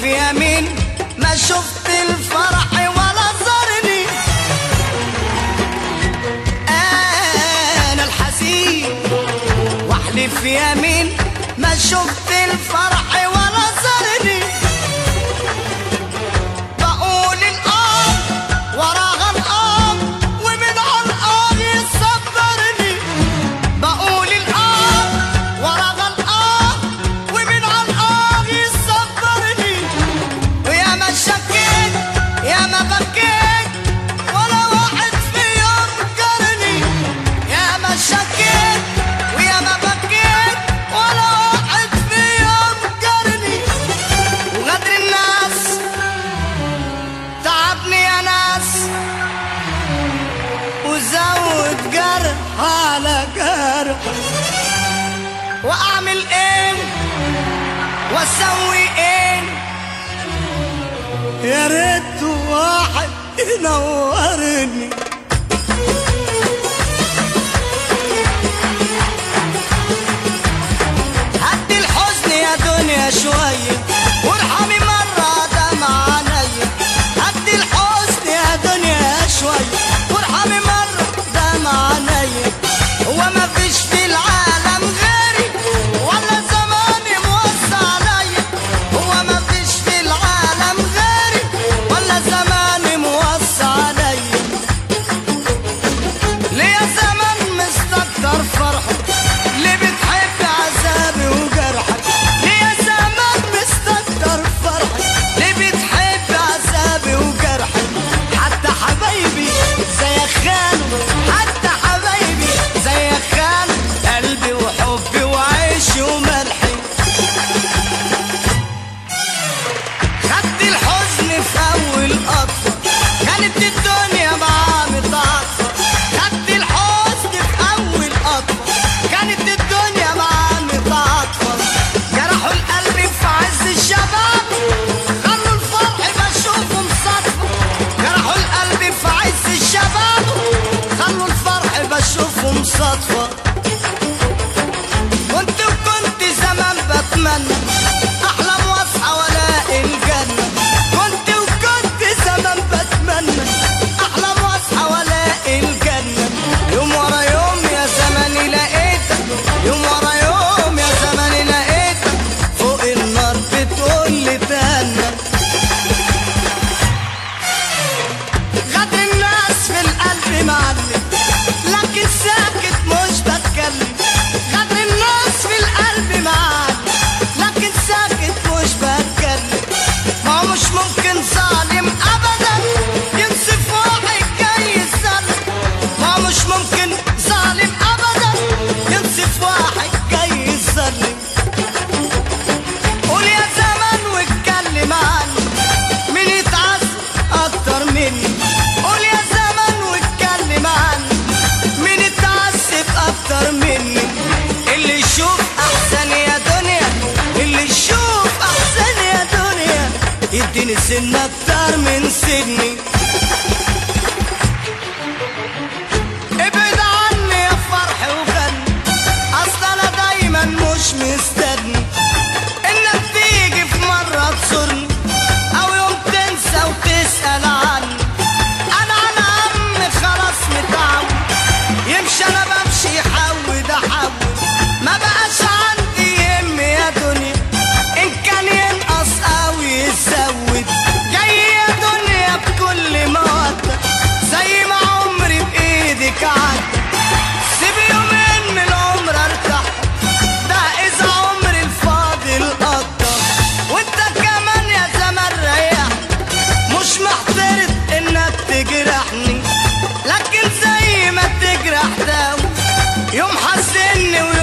يمين ما شفت الفرح ولا زارني انا الحزين واحلف يمين ما شفت الفرح ولا زارني بقول الآه وراها الآه ومن على الآه يصبرني بقول الآه وراها الآه ومن على الآه يصبرني ويا ما شكيت يا ما بكيت ولا واحد فيهم قرني يا ما شكيت ويا ما بكيت ولا واحد فيهم قرني وغدر الناس تعبني يا ناس وزود جرح على جرح واعمل ايه واسوي ايه يا ريت واحد ينورني هدي الحزن يا دنيا شوية وارحمي مرة دمع عينيا هدي الحزن يا دنيا شوية وارحمي مرة دمع عينيا هو ما فيش في العالم غيري ولا زماني موسع عليا هو ما فيش في العالم غيري ولا زماني موسع عليا ليه زمان مستكتر فرحه ليه بتحب عذابي وجرحك ليه زمان مستكتر فرحك ليه بتحب عذابي وجرحك حتى حبايبي زي خانوا حتى حبايبي زي خانوا قلبي وحبي وعيشي وملحي خدت الحزن في اول قطفه كانت الدنيا معاه متعاطفه خدت الحزن في اول قطفه كانت الدنيا معاه متعاطفه جرحوا القلب في عز الشباب خلوا الفرح بشوفه مصادفه جرحوا القلب في عز الشباب خلوا الفرح بشوفه مصادفه كنت وكنت زمان بتمنى احلم واصحى والاقي الجنه كنت وكنت زمان بتمنى احلم واصحى والاقي الجنه يوم ورا يوم يا زماني لقيتك يوم ورا يوم يا زماني لقيتك فوق النار بتقول لي تهنى غدر الناس في القلب معلم لكن ساكت مش بتكلم غدر الناس في القلب معلم لكن ساكت مش بتكلم ما هو مش ممكن ظالم ابدا ينصف واحد جاي يسلم ما هو مش ممكن ظالم ابدا ينصف واحد جاي يسلم قول يا زمان واتكلم عني مين يتعذب اكتر مني قول يا زمان واتكلم عني مين يتعذب اكتر مني اللي يشوف احسن يا دنيا اللي يشوف احسن يا دنيا يديني سن اكتر من سني ابعد عني يا فرح وغني اصل انا دايما مش مستني انك تيجي في مرة تزورني او يوم تنسى وتسأل عني انا على عمي خلاص متعود يمشي انا بمشي يحود احود ما بقاش عندي يهم يا دنيا ان كان ينقص او يزود جاي يا دنيا بكل مودة زي ما عمري بايدك عدى سيب يومين من العمر ارتاح ده اذا عمري الفاضل قضى وانت كمان يا زمان ريح مش محترض انك تجرحني لكن زي ما تجرح ده يوم حزني ويوم